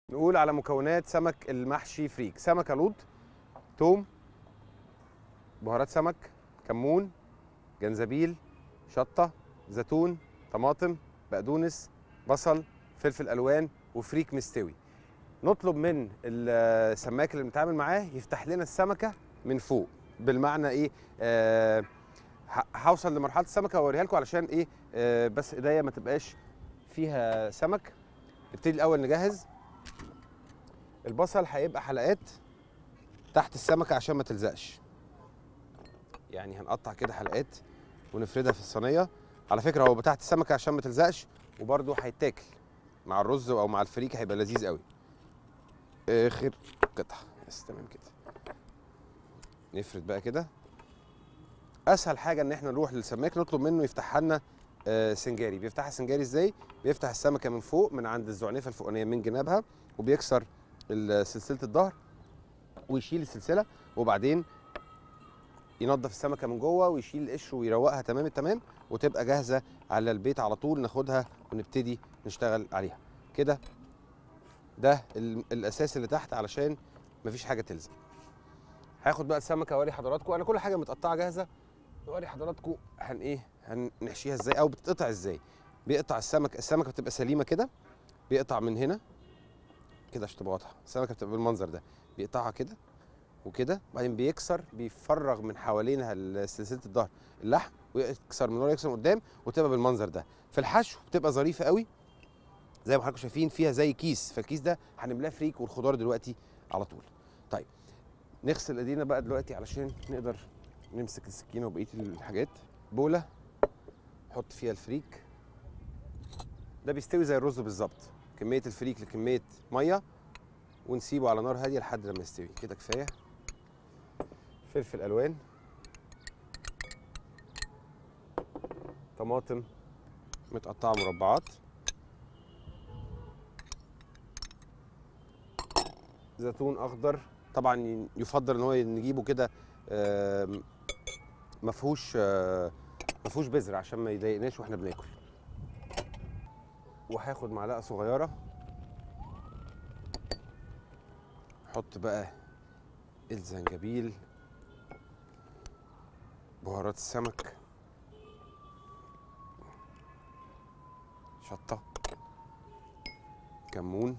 نقول على مكونات سمك المحشي فريك سمكه لوط توم بهارات سمك كمون جنزبيل شطه زيتون طماطم بقدونس بصل فلفل الوان وفريك مستوي نطلب من السماك اللي بنتعامل معاه يفتح لنا السمكه من فوق بالمعنى ايه آه ه- هوصل لمرحله السمكه واوريها لكم علشان ايه آه بس ايديا ما تبقاش فيها سمك نبتدي الاول نجهز البصل هيبقى حلقات تحت السمكه عشان ما تلزقش يعني هنقطع كده حلقات ونفردها في الصينيه على فكره هو تحت السمكه عشان ما تلزقش وبرده هيتاكل مع الرز او مع الفريك هيبقى لذيذ قوي اخر قطعه بس تمام كده نفرد بقى كده اسهل حاجه ان احنا نروح للسماك نطلب منه يفتح لنا آه، سنجاري بيفتحها سنجاري ازاي بيفتح السمكه من فوق من عند الزعنفه الفوقانيه من جنابها وبيكسر ال- سلسله الظهر ويشيل السلسله وبعدين ينظف السمكه من جوه ويشيل القشر ويروقها تمام التمام وتبقى جاهزه على البيت على طول ناخدها ونبتدي نشتغل عليها كده ده ال- الاساس اللي تحت علشان مفيش حاجه تلزق هاخد بقى السمكه اوري حضراتكم انا كل حاجه متقطعه جاهزه اوري حضراتكم هن ايه هنحشيها ازاي او بتتقطع ازاي بيقطع السمك السمكه بتبقى سليمه كده بيقطع من هنا كده عشان تبقى واضحه السمكه بتبقى بالمنظر ده بيقطعها كده وكده بعدين بيكسر بيفرغ من حوالينها ال- سلسله الظهر اللحم ويكسر من ورا يكسر من قدام وتبقى بالمنظر ده في الحشو بتبقى ظريفه قوي زي ما حضراتكم شايفين فيها زي كيس فالكيس ده هنملاه فريك والخضار دلوقتي على طول طيب نغسل ايدينا بقى دلوقتي علشان نقدر نمسك السكينه وبقيه الحاجات بوله نحط فيها الفريك ده بيستوي زي الرز بالظبط كميه الفريك لكميه ميه ونسيبه على نار هاديه لحد لما يستوي كده كفايه فلفل الوان طماطم متقطعه مربعات زيتون اخضر طبعا يفضل ان هو نجيبه كده آم، مفهوش آه، مفهوش بذر عشان ما يضايقناش واحنا بناكل وهاخد معلقه صغيره احط بقى الزنجبيل بهارات السمك شطه كمون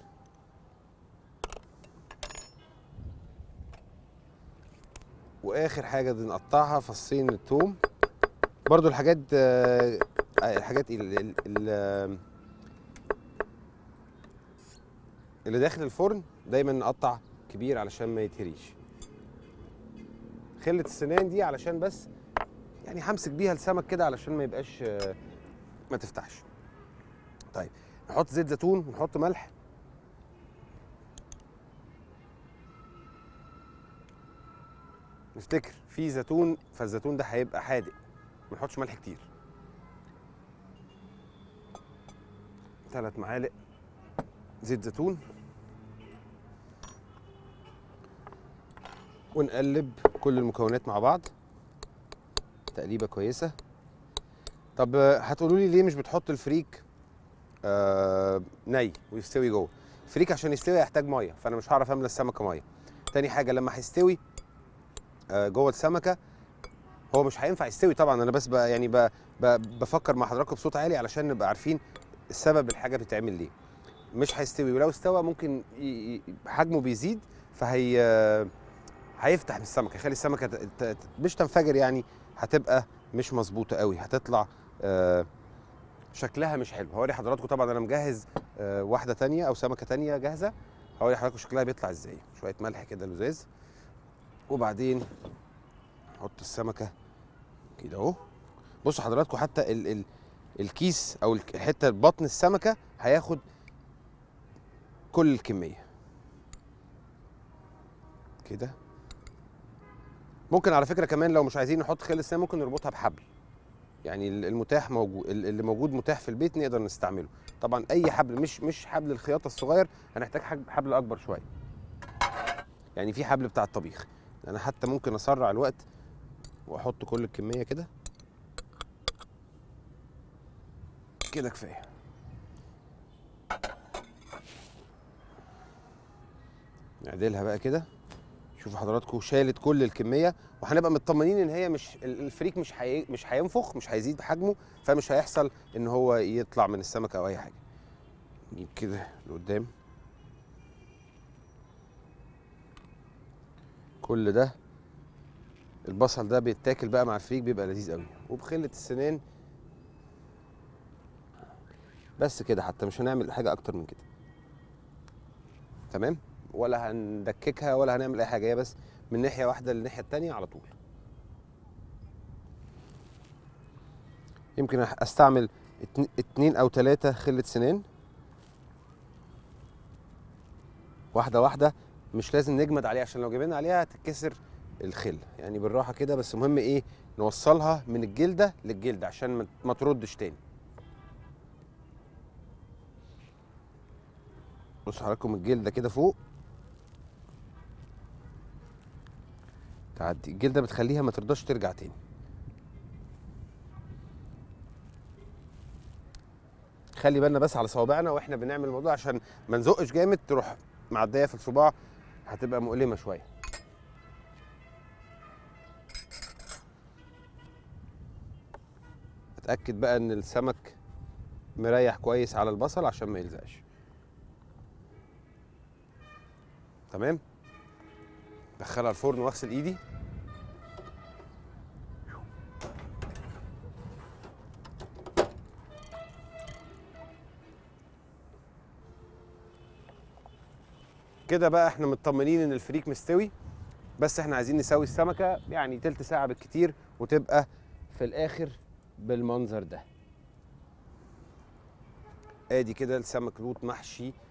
واخر حاجه دي نقطعها فصين الثوم برضو الحاجات آه، آه، الحاجات ال- ال- ال- اللي داخل الفرن دايما نقطع كبير علشان ما يتهريش خلة السنان دي علشان بس يعني همسك بيها السمك كده علشان ما يبقاش آه، ما تفتحش طيب نحط زيت زيتون ونحط ملح نفتكر في زيتون فالزيتون ده هيبقى حادق ما نحطش ملح كتير ثلاث معالق زيت زيتون ونقلب كل المكونات مع بعض تقليبه كويسه طب آه، هتقولوا لي ليه مش بتحط الفريك آه ني ويستوي جوه الفريك عشان يستوي هيحتاج ميه فانا مش هعرف املى السمكه ميه تاني حاجه لما هيستوي آه، جوه السمكه هو مش هينفع يستوي طبعا انا بس بقى يعني ب- ب- بفكر مع حضراتكم بصوت عالي علشان نبقى عارفين السبب الحاجه بتتعمل ليه مش هيستوي ولو استوى ممكن ي- ي- حجمه بيزيد فهي آه، هيفتح من السمكه يخلي السمكه ت- ت- ت- مش تنفجر يعني هتبقى مش مظبوطه قوي هتطلع آه، شكلها مش حلو هوري حضراتكم طبعا انا مجهز آه، واحده تانية او سمكه تانية جاهزه هوري حضراتكم شكلها بيطلع ازاي شويه ملح كده لزاز وبعدين نحط السمكه كده اهو بصوا حضراتكم حتى ال ال الكيس او الك- الحته بطن السمكه هياخد كل الكميه كده ممكن على فكره كمان لو مش عايزين نحط خل السنه ممكن نربطها بحبل يعني ال- المتاح موجود اللي موجود متاح في البيت نقدر نستعمله طبعا اي حبل مش مش حبل الخياطه الصغير هنحتاج حب- حبل اكبر شويه يعني في حبل بتاع الطبيخ انا حتى ممكن اسرع الوقت واحط كل الكميه كده كده كفايه نعدلها بقى كده شوفوا حضراتكم شالت كل الكميه وهنبقى مطمنين ان هي مش ال- الفريك مش حي... مش هينفخ مش هيزيد حجمه فمش هيحصل ان هو يطلع من السمكه او اي حاجه نجيب كده لقدام كل ده البصل ده بيتاكل بقى مع الفريك بيبقى لذيذ قوي وبخله السنان بس كده حتى مش هنعمل حاجه اكتر من كده تمام ولا هندككها ولا هنعمل اي حاجه هي بس من ناحيه واحده للناحيه التانيه على طول يمكن أح- استعمل اتن- اتنين او تلاتة خلة سنان واحدة واحدة مش لازم نجمد عليها عشان لو جبنا عليها هتتكسر الخل يعني بالراحة كده بس المهم ايه نوصلها من الجلدة للجلدة عشان ما- ما تردش تاني بصوا حضراتكم الجلدة كده فوق تعدي الجلدة بتخليها ما ترضاش ترجع تاني خلي بالنا بس على صوابعنا واحنا بنعمل الموضوع عشان ما نزقش جامد تروح معديه في الصباع هتبقى مؤلمه شويه اتاكد بقى ان السمك مريح كويس على البصل عشان ما يلزقش تمام دخلها الفرن واغسل ايدي كده بقى احنا مطمنين ان الفريك مستوي بس احنا عايزين نسوي السمكه يعني تلت ساعه بالكتير وتبقى في الاخر بالمنظر ده ادي كده السمك لوط محشي